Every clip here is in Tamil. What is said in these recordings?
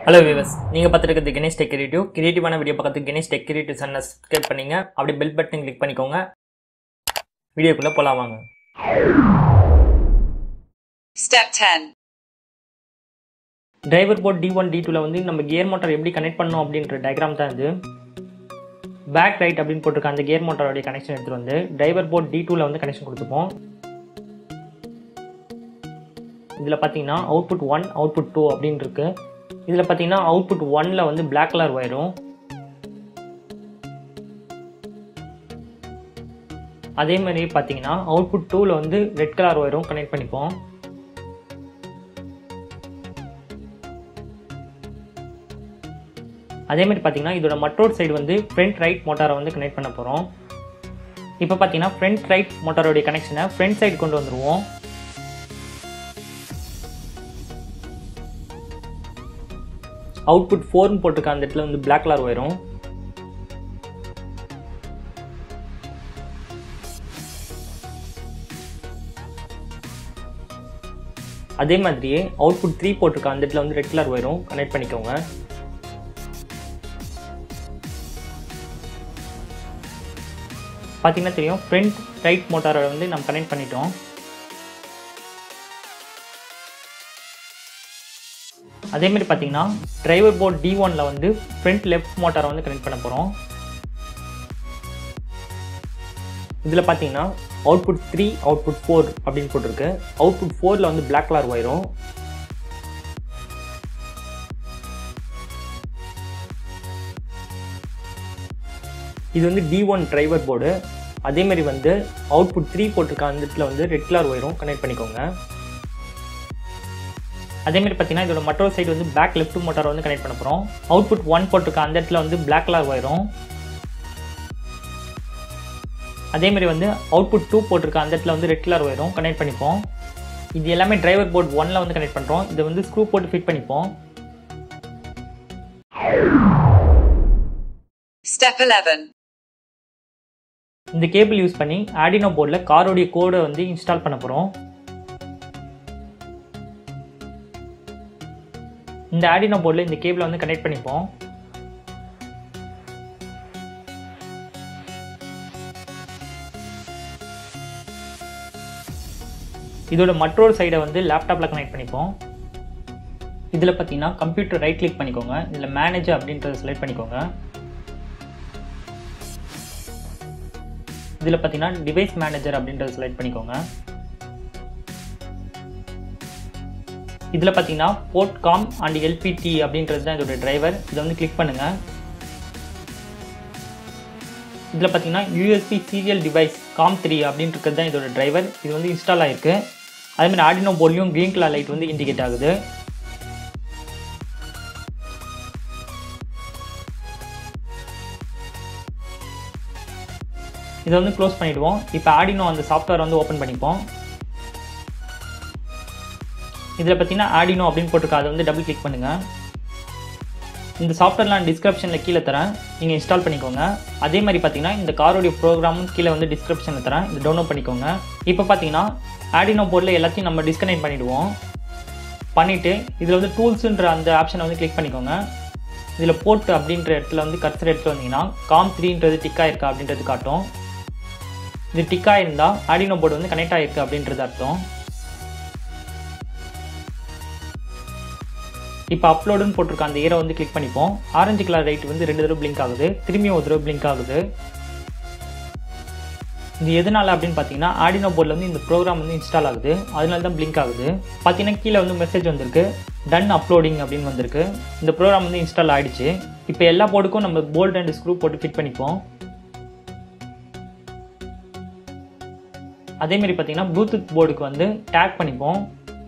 ஹலோ விவஸ் நீங்கள் பார்த்துருக்கிறது கணேஷ் டெக் கிரியேட்டிவ் கிரியேட்டிவான வீடியோ பக்கத்துக்கு கணேஷ் டெக் கிரியேட்டிவ் சேனலை சப்ஸ்கிரைப் பண்ணீங்க அப்படியே பெல் பட்டன் கிளிக் பண்ணிக்கோங்க வீடியோக்குள்ளே போகலாம் வாங்க Step 10. Driver board D one D டூவில் வந்து நம்ம கியர் மோட்டார் எப்படி கனெக்ட் பண்ணோம் அப்படின்ற டயக்ராம் தான் இது பேக் ரைட் அப்படின்னு போட்டிருக்க அந்த கியர் மோட்டாரோடைய கனெக்ஷன் எடுத்துகிட்டு வந்து டிரைவர் போர்ட் டி டூவில் வந்து கனெக்ஷன் கொடுத்துப்போம் இதில் பார்த்தீங்கன்னா அவுட்புட் ஒன் அவுட்புட் டூ அப்படின்னு இருக்கு இதில் பார்த்தீங்கன்னா அவுட்புட் ஒனில் வந்து Black கலர் வரும் அதே மாதிரி பார்த்தீங்கன்னா அவுட்புட் டூவில் வந்து ரெட் கலர் வரும் கனெக்ட் பண்ணிப்போம் அதே மாதிரி பார்த்தீங்கன்னா இதோட மற்றொரு சைடு வந்து ஃப்ரண்ட் ரைட் மோட்டாரை வந்து கனெக்ட் பண்ண போகிறோம் இப்போ பார்த்தீங்கன்னா ஃப்ரண்ட் ரைட் மோட்டாரோடைய கனெக்ஷனை ஃப்ரண்ட் சைடு கொண்டு வந்துருவோம் அவுட்புட் ஃபோர்னு போட்டிருக்க அந்த இடத்துல வந்து Black கலர் வரும் அதே மாதிரியே அவுட்புட் த்ரீ போட்டிருக்க அந்த இடத்துல வந்து ரெட் கலர் வரும் கனெக்ட் பண்ணிக்கோங்க பார்த்தீங்கன்னா தெரியும் ஃப்ரண்ட் ரைட் மோட்டாரை வந்து நம்ம கனெக்ட் பண்ணிட்டோம் அதே மாதிரி பார்த்தீங்கன்னா டிரைவர் போர்ட் டி ஒனில் வந்து ஃப்ரண்ட் லெஃப்ட் மோட்டாரை வந்து கனெக்ட் பண்ண போகிறோம் இதில் பார்த்தீங்கன்னா அவுட்புட் த்ரீ அவுட்புட் ஃபோர் அப்படின்னு போட்டிருக்கு அவுட்புட் ஃபோரில் வந்து Black கலர் வரும் இது வந்து டி ஒன் டிரைவர் போர்டு அதே மாதிரி வந்து அவுட்புட் த்ரீ போட்டிருக்க அந்த இடத்துல வந்து ரெட் கலர் வரும் கனெக்ட் பண்ணிக்கோங்க அதே மாதிரி பார்த்தீங்கன்னா இதோட மற்றொரு சைடு வந்து பேக் லெஃப்ட் மோட்டார் வந்து கனெக்ட் பண்ண போகிறோம் அவுட்புட் ஒன் போட்டிருக்க அந்த இடத்துல வந்து Black கலர் வரும் அதே மாதிரி வந்து அவுட்புட் டூ போட்டிருக்க அந்த இடத்துல வந்து ரெட் கலர் வரும் கனெக்ட் பண்ணிப்போம் இது எல்லாமே டிரைவர் போர்ட் ஒன்ல வந்து கனெக்ட் பண்ணுறோம் இதை வந்து ஸ்க்ரூ போட்டு ஃபிட் பண்ணிப்போம் Step 11. இந்த கேபிள் யூஸ் பண்ணி ஆடினோ போர்டில் காரோடைய கோடை வந்து இன்ஸ்டால் பண்ண போகிறோம் இந்த ஆடினோ போர்டில் இந்த கேபிளை வந்து கனெக்ட் பண்ணிப்போம் இதோட மற்றொரு சைடை வந்து லேப்டாப்பில் கனெக்ட் பண்ணிப்போம் இதில் பார்த்தீங்கன்னா கம்ப்யூட்டர் ரைட் கிளிக் பண்ணிக்கோங்க இதில் மேனேஜர் அப்படின்றத செலக்ட் பண்ணிக்கோங்க இதில் பார்த்தீங்கன்னா டிவைஸ் மேனேஜர் அப்படின்றத செலக்ட் பண்ணிக்கோங்க இதில் பார்த்தீங்கன்னா போர்ட் காம் அண்ட் எல்பிடி அப்படின்றது தான் இதோட டிரைவர் இதை வந்து கிளிக் பண்ணுங்கள் இதில் பார்த்தீங்கன்னா USB serial device COM three அப்படின்றது தான் இதோட டிரைவர் இது வந்து இன்ஸ்டால் ஆகிருக்கு அதே மாதிரி ஆடினோ போர்ட்லையும் க்ரீன் கலர் லைட் வந்து இண்டிகேட் ஆகுது இதை வந்து க்ளோஸ் பண்ணிடுவோம் இப்போ ஆடினோ அந்த சாஃப்ட்வேர் வந்து ஓப்பன் பண்ணிப்போம் இதில் பார்த்தீங்கன்னா ஆடினோ அப்படின்னு போட்டிருக்க அதை வந்து டபுள் கிளிக் பண்ணுங்கள் இந்த சாஃப்ட்வேர் நான் டிஸ்கிரிப்ஷனில் கீழே தரேன் நீங்கள் இன்ஸ்டால் பண்ணிக்கோங்க அதே மாதிரி பார்த்தீங்கன்னா இந்த காரோடைய ப்ரோக்ராமும் கீழே வந்து டிஸ்கிரிப்ஷனில் தரேன் இது டவுன்லோட் பண்ணிக்கோங்க இப்போ பார்த்தீங்கன்னா ஆடினோ போர்டில் எல்லாத்தையும் நம்ம டிஸ்கனெக்ட் பண்ணிவிடுவோம் பண்ணிவிட்டு இதில் வந்து டூல்ஸுன்ற அந்த ஆப்ஷனை வந்து கிளிக் பண்ணிக்கோங்க இதில் போர்ட் அப்படின்ற இடத்துல வந்து கர்சர் எடுத்து வந்தீங்கன்னா காம் த்ரீன்றது டிக் ஆயிருக்கா அப்படின்றது காட்டும் இது டிக் ஆயிருந்தால் ஆடினோ போர்டு வந்து கனெக்ட் ஆகிருக்கு அப்படின்றது அர்த்தம் இப்போ அப்லோடுன்னு போட்டிருக்க அந்த ஏரை வந்து கிளிக் பண்ணிப்போம் ஆரஞ்சு கலர் லைட் வந்து ரெண்டு தடவை பிளிங்க் ஆகுது திரும்பியும் ஒரு தடவை பிளிங்க் ஆகுது இது எதனால அப்படின்னு பார்த்தீங்கன்னா ஆடினோ போர்டில் வந்து இந்த ப்ரோக்ராம் வந்து இன்ஸ்டால் ஆகுது அதனால தான் பிளிங்க் ஆகுது பார்த்தீங்கன்னா கீழே வந்து மெசேஜ் வந்திருக்கு டன் அப்லோடிங் அப்படின்னு வந்திருக்கு இந்த ப்ரோக்ராம் வந்து இன்ஸ்டால் ஆயிடுச்சு இப்போ எல்லா போர்டுக்கும் நம்ம போல்ட் அண்ட் ஸ்க்ரூ போட்டு ஃபிட் பண்ணிப்போம் அதே மாதிரி பார்த்தீங்கன்னா ப்ளூடூத் போர்டுக்கு வந்து டேக் பண்ணிப்போம்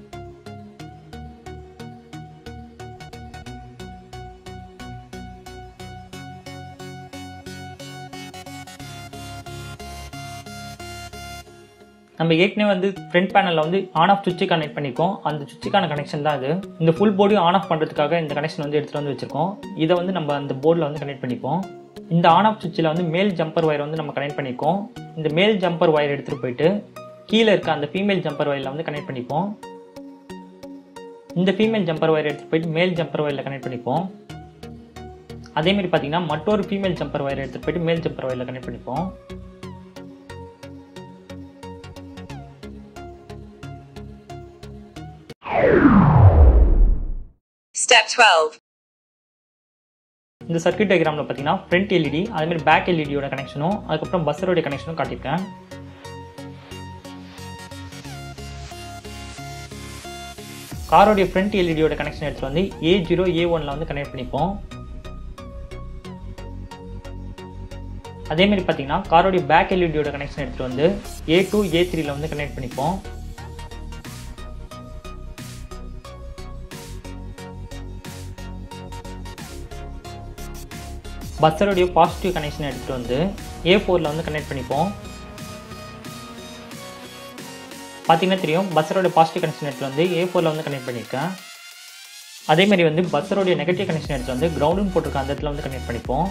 நம்ம ஏற்கனவே வந்து ஃப்ரண்ட் பேனலில் வந்து ஆன் ஆஃப் சுவிட்சு கனெக்ட் பண்ணியிருக்கோம் அந்த சுவிட்சுக்கான கனெக்ஷன் தான் இது இந்த ஃபுல் போர்டையும் ஆன் ஆஃப் பண்ணுறதுக்காக இந்த கனெக்ஷன் வந்து எடுத்துகிட்டு வந்து வச்சுருக்கோம் இதை வந்து நம்ம அந்த போர்டில் வந்து கனெக்ட் பண்ணிப்போம் இந்த ஆன் ஆஃப் சுவிட்சில் வந்து மேல் ஜம்பர் ஒயர் வந்து நம்ம கனெக்ட் பண்ணியிருக்கோம் இந்த மேல் ஜம்பர் ஒயர் எடுத்துகிட்டு போயிட்டு கீழே இருக்க அந்த ஃபீமேல் ஜம்பர் ஒயரில் வந்து கனெக்ட் பண்ணிப்போம் இந்த ஃபீமேல் ஜம்பர் ஒயர் எடுத்துகிட்டு போயிட்டு மேல் ஜம்பர் ஒயரில் கனெக்ட் பண்ணிப்போம் அதேமாரி பார்த்தீங்கன்னா மற்றொரு ஃபீமேல் ஜம்பர் ஒயர் எடுத்துகிட்டு போயிட்டு மேல் ஜம்பர் ஒயரில் கனெக்ட் பண்ணிப்போம் Step 12. இந்த சர்க்யூட் டயக்ராமில் பார்த்தீங்கன்னா ஃப்ரண்ட் எல்இடி அதேமாதிரி பேக் எல்இடியோட கனெக்ஷனும் அதுக்கப்புறம் பஸ்ஸரோட கனெக்ஷனும் காட்டியிருக்கேன் காரோடைய ஃப்ரண்ட் எல்இடியோட கனெக்ஷன் எடுத்துகிட்டு வந்து ஏ ஜீரோ ஏ ஒனில் வந்து கனெக்ட் பண்ணிப்போம் அதேமாதிரி பார்த்தீங்கன்னா காரோடைய பேக் எல்இடியோட கனெக்ஷன் எடுத்துகிட்டு வந்து ஏ டூ ஏ த்ரீல வந்து கனெக்ட் பண்ணிப்போம் பஸ்ஸருடைய பாசிட்டிவ் கனெக்ஷன் எடுத்துகிட்டு வந்து ஏ ஃபோரில் வந்து கனெக்ட் பண்ணிப்போம் பார்த்தீங்கன்னா தெரியும் பஸ்ஸரோட பாசிட்டிவ் கனெக்ஷன் எடுத்துகிட்டு வந்து ஏ ஃபோரில் வந்து கனெக்ட் பண்ணியிருக்கேன் அதேமாதிரி வந்து பஸ்ஸரோடைய நெகட்டிவ் கனெக்ஷன் எடுத்து வந்து கிரவுண்டுன்னு போட்டிருக்க அந்த இடத்துல வந்து கனெக்ட் பண்ணிப்போம்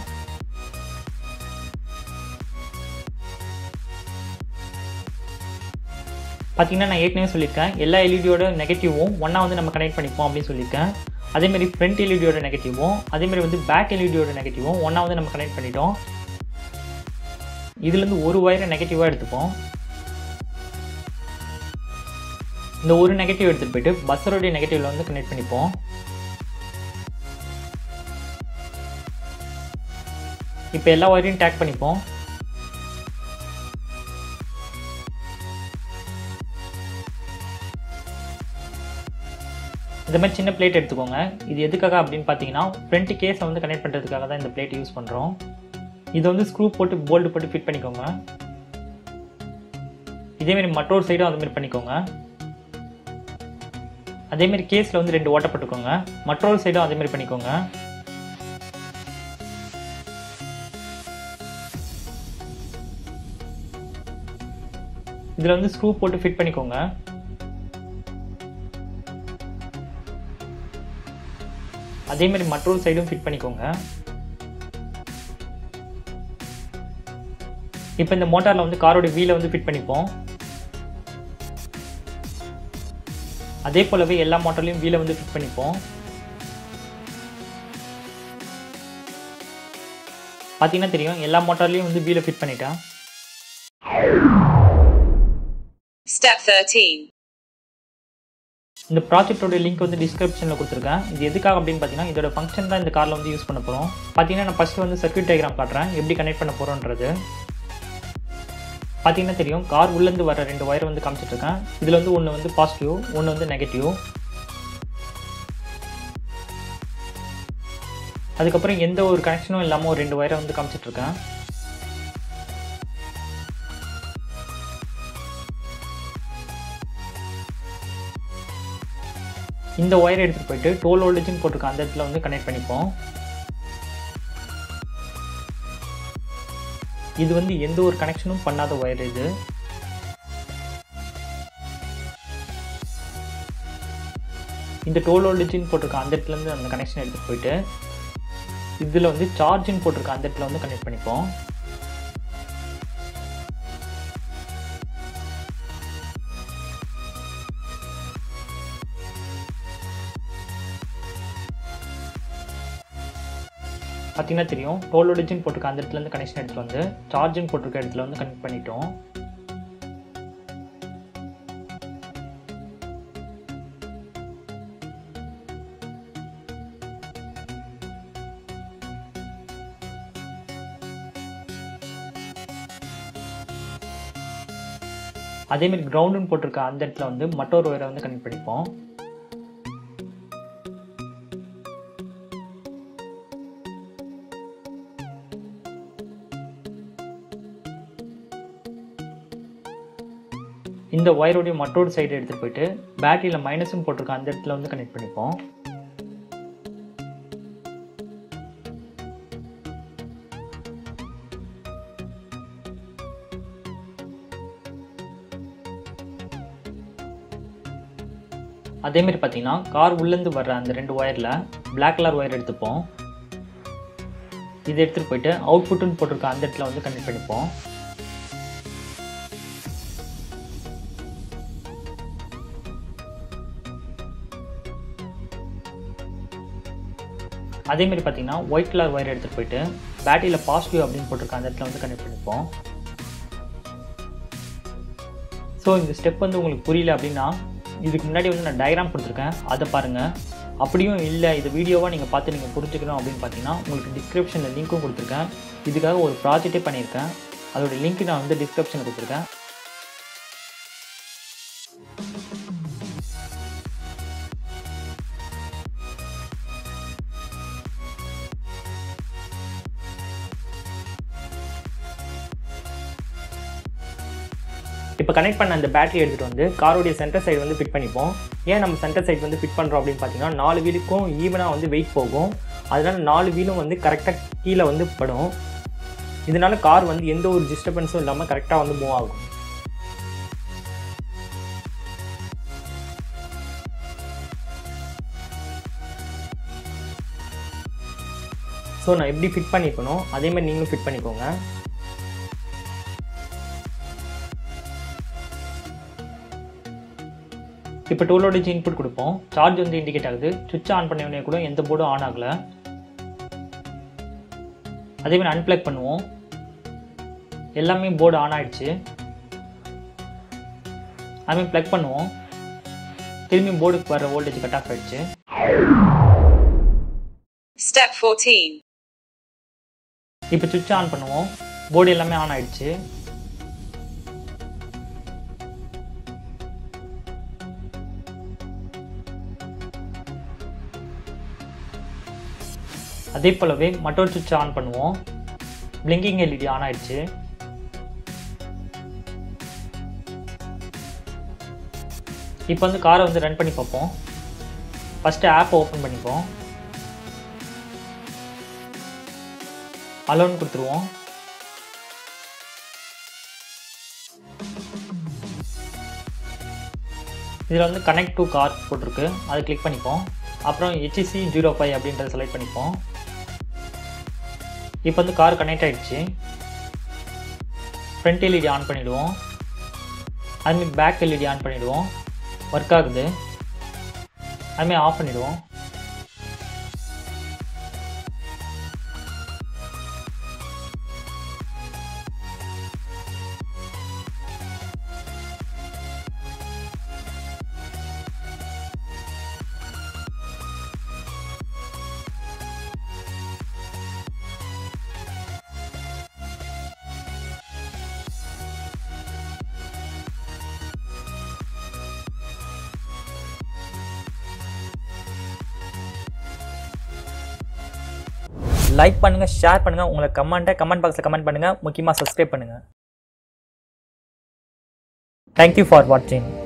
பார்த்தீங்கன்னா நான் ஏற்கனவே சொல்லியிருக்கேன் எல்லா எல்இடியோட நெகட்டிவும் ஒன்றா வந்து நம்ம கனெக்ட் பண்ணிப்போம் அப்படின்னு சொல்லியிருக்கேன் அதேமாதிரி ஃப்ரண்ட் எல்இடியோட நெகட்டிவும் அதேமாதிரி வந்து பேக் எல்இடியோட நெகட்டிவும் ஒன்றா வந்து நம்ம கனெக்ட் பண்ணிட்டோம் இதுலேருந்து ஒரு ஒயரை நெகட்டிவாக எடுத்துப்போம் இந்த ஒரு நெகட்டிவ் எடுத்துகிட்டு போயிட்டு பஸ்ஸரோடைய நெகட்டிவில் வந்து கனெக்ட் பண்ணிப்போம் இப்போ எல்லா ஒயரையும் டேக் பண்ணிப்போம் இந்த மாதிரி சின்ன பிளேட் எடுத்துக்கோங்க இது எதுக்காக அப்படின்னு பார்த்தீங்கன்னா ஃப்ரண்ட் கேஸை வந்து கனெக்ட் பண்ணுறதுக்காக தான் இந்த பிளேட் யூஸ் பண்ணுறோம் இது வந்து ஸ்க்ரூ போட்டு போல்டு போட்டு ஃபிட் பண்ணிக்கோங்க இதேமாரி மற்றொரு சைடும் அதுமாரி பண்ணிக்கோங்க அதேமாரி கேஸில் வந்து ரெண்டு ஓட்டை போட்டுக்கோங்க மற்றொரு சைடும் அதேமாரி பண்ணிக்கோங்க இதில் வந்து ஸ்க்ரூ போட்டு ஃபிட் பண்ணிக்கோங்க அதே மாதிரி மற்றொரு சைடும் ஃபிட் பண்ணிக்கோங்க இப்போ இந்த மோட்டாரில் வந்து காரோட வீலை வந்து ஃபிட் பண்ணிப்போம் அதே போலவே எல்லா மோட்டார்லையும் வீலை வந்து ஃபிட் பண்ணிப்போம் பார்த்தீங்கன்னா தெரியும் எல்லா மோட்டார்லையும் வந்து வீலை ஃபிட் பண்ணிட்டேன் Step 13. இந்த ப்ராஜெக்ட்டோட லிங்க் வந்து டிஸ்கிரிப்ஷனில் கொடுத்துருக்கேன் இது எதுக்காக அப்படின்னு பார்த்தீங்கன்னா இதோட ஃபங்க்ஷன் தான் இந்த காரில் வந்து யூஸ் பண்ண போகிறோம் பார்த்தீங்கன்னா நான் ஃபஸ்ட்டு வந்து சர்க்யூட் டயக்ராம் காட்டுறேன் எப்படி கனெக்ட் பண்ண போகிறோன்றது பார்த்தீங்கன்னா தெரியும் கார் உள்ளேருந்து வர ரெண்டு ஒயர் வந்து காமிச்சிட்ருக்கேன் இதில் வந்து ஒன்று வந்து பாசிட்டிவ் ஒன்று வந்து நெகட்டிவ் அதுக்கப்புறம் எந்த ஒரு கனெக்ஷனும் இல்லாமல் ஒரு ரெண்டு ஒயரை வந்து காமிச்சிட்ருக்கேன் இந்த ஒயர் எடுத்துகிட்டு போயிட்டு டோல் வோல்டேஜ்னு போட்டிருக்க அந்த இடத்துல வந்து கனெக்ட் பண்ணிப்போம் இது வந்து எந்த ஒரு கனெக்ஷனும் பண்ணாத ஒயர் இது இந்த டோல் வோல்டேஜ்னு போட்டிருக்க அந்த இடத்துல இருந்து அந்த கனெக்ஷன் எடுத்துகிட்டு போயிட்டு இதில் வந்து சார்ஜின்னு போட்டிருக்க அந்த இடத்துல வந்து கனெக்ட் பண்ணிப்போம் பார்த்தீங்கன்னா தெரியும் டோல் வோல்டேஜ்னு போட்டிருக்க அந்த இடத்துல இருந்து கனெக்ஷன் எடுத்துட்டு வந்து சார்ஜிங் போட்டிருக்க இடத்துல வந்து கனெக்ட் பண்ணிட்டோம் அதேமாரி கிரவுண்டுன்னு போட்டிருக்க அந்த இடத்துல வந்து மற்றொரு ஒயரை வந்து கனெக்ட் பண்ணிப்போம் இந்த ஒயரோடைய மற்றொரு சைடு எடுத்துகிட்டு போயிட்டு பேட்டரியில் மைனஸும் போட்டிருக்க அந்த இடத்துல வந்து கனெக்ட் பண்ணிப்போம் அதேமாரி பார்த்தீங்கன்னா கார் உள்ளேருந்து வர்ற அந்த ரெண்டு ஒயரில் பிளாக் கலர் ஒயர் எடுத்துப்போம் இதை எடுத்துகிட்டு போயிட்டு அவுட்புட்டுன்னு போட்டிருக்க அந்த இடத்துல வந்து கனெக்ட் பண்ணிப்போம் அதே மாதிரி பார்த்தீங்கன்னா ஒயிட் கலர் ஒயர் எடுத்துகிட்டு போயிட்டு பேட்டரியில் பாசிட்டிவ் அப்படின்னு போட்டிருக்க அந்த இடத்துல வந்து கனெக்ட் பண்ணிப்போம் ஸோ இந்த ஸ்டெப் வந்து உங்களுக்கு புரியல அப்படின்னா இதுக்கு முன்னாடி வந்து நான் டயக்ராம் கொடுத்துருக்கேன் அதை பாருங்கள் அப்படியும் இல்லை இது வீடியோவாக நீங்கள் பார்த்து நீங்கள் புரிஞ்சுக்கணும் அப்படின்னு பார்த்தீங்கன்னா உங்களுக்கு டிஸ்கிரிப்ஷனில் லிங்க்கும் கொடுத்துருக்கேன் இதுக்காக ஒரு ப்ராஜெக்டே பண்ணியிருக்கேன் அதோட லிங்க் நான் வந்து டிஸ்கிரிப்ஷனில் கொடுத்துருக்கேன் இப்போ கனெக்ட் பண்ண அந்த பேட்டரி எடுத்துகிட்டு வந்து காரோடைய சென்டர் சைடு வந்து ஃபிட் பண்ணிப்போம் ஏன் நம்ம சென்டர் சைடு வந்து ஃபிட் பண்ணுறோம் அப்படின்னு பார்த்தீங்கன்னா நாலு வீலுக்கும் ஈவனாக வந்து வெயிட் போகும் அதனால நாலு வீலும் வந்து கரெக்டாக கீழே வந்து படும் இதனால கார் வந்து எந்த ஒரு டிஸ்டர்பன்ஸும் இல்லாமல் கரெக்டாக வந்து மூவ் ஆகும் ஸோ நான் எப்படி ஃபிட் பண்ணிக்கணும் அதே மாதிரி நீங்களும் ஃபிட் பண்ணிக்கோங்க இப்போ டூ வோல்டேஜ் இன்புட் கொடுப்போம் சார்ஜ் வந்து இண்டிகேட் ஆகுது சுவிட்ச் ஆன் பண்ண உடனே கூட எந்த போர்டும் ஆன் ஆகலை அதே மாதிரி அன்பிளக் பண்ணுவோம் எல்லாமே போர்டு ஆன் ஆயிடுச்சு அதுமாதிரி ப்ளக் பண்ணுவோம் திரும்பி போர்டுக்கு வர வோல்டேஜ் கட் ஆஃப் ஆயிடுச்சு Step 14. இப்போ சுவிட்ச் ஆன் பண்ணுவோம் போர்டு எல்லாமே ஆன் ஆயிடுச்சு அதே போலவே மற்றொரு சுவிட்ச் ஆன் பண்ணுவோம் பிளிங்கிங் எல்இடி ஆன் ஆயிடுச்சு இப்போ வந்து காரை வந்து ரன் பண்ணி பார்ப்போம் ஃபஸ்ட்டு ஆப் ஓப்பன் பண்ணிப்போம் அலோன் கொடுத்துருவோம் இதில் வந்து கனெக்ட் டு கார் போட்டிருக்கு அதை கிளிக் பண்ணிப்போம் அப்புறம் ஹெச்சி ஜீரோ ஃபைவ் அப்படின்றத செலக்ட் பண்ணிப்போம் இப்போ வந்து கார் கனெக்ட் ஆகிடுச்சு ஃப்ரண்ட் எல்இடி ஆன் பண்ணிவிடுவோம் அதுமாரி பேக் எல்இடி ஆன் பண்ணிவிடுவோம் ஒர்க் ஆகுது அதுமாரி ஆஃப் பண்ணிவிடுவோம் லைக் பண்ணுங்கள் ஷேர் பண்ணுங்கள் உங்களை கமெண்ட்டை கமெண்ட் பாக்ஸில் கமெண்ட் பண்ணுங்கள் முக்கியமாக சப்ஸ்கிரைப் பண்ணுங்கள் தேங்க்யூ ஃபார் வாட்சிங்